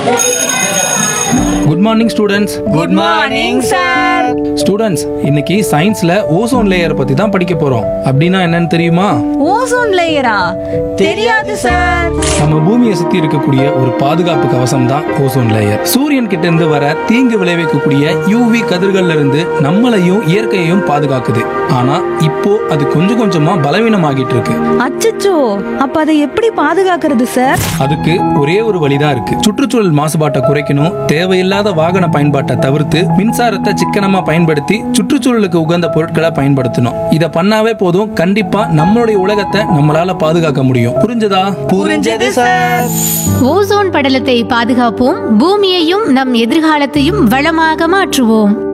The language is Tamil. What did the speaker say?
good morning students good morning sir students இன்னைக்கு சயின்ஸ்ல ஓசோன் லேயர் பத்தி தான் படிக்க போறோம் அப்படின்னா என்னன்னு தெரியுமா ஓசோன் லேயரா தெரியாது சார் நம்ம பூமியை சுத்தி இருக்கக்கூடிய ஒரு பாதுகாப்பு கவசம் தான் ஓசோன் லேயர் சூரியன் கிட்ட இருந்து வர தீங்கு விளைவிக்கக்கூடிய யூவி கதிர்கள்ல இருந்து நம்மளையும் இயற்கையையும் பாதுகாக்குது ஆனா இப்போ அது கொஞ்சம் கொஞ்சமா பலவீனமாகிட்டு இருக்கு அச்சச்சோ அப்ப அதை எப்படி பாதுகாக்கிறது சார் அதுக்கு ஒரே ஒரு வழிதான் இருக்கு சுற்றுச்சூழல் மாசுபாட்டை குறைக்கணும் தேவையில்லாத வாகன பயன்பாட்டை தவிர்த்து மின்சாரத்தை சிக்கனமா பயன்படுத்தி சுற்றுச்சூழலுக்கு உகந்த பொருட்களை பயன்படுத்தணும் இத பண்ணாவே போதும் கண்டிப்பா நம்மளுடைய உலகத்தை நம்மளால பாதுகாக்க முடியும் புரிஞ்சதா புரிஞ்சது சார் ஓசோன் படலத்தை பாதுகாப்போம் பூமியையும் நம் எதிர்காலத்தையும் வளமாக மாற்றுவோம்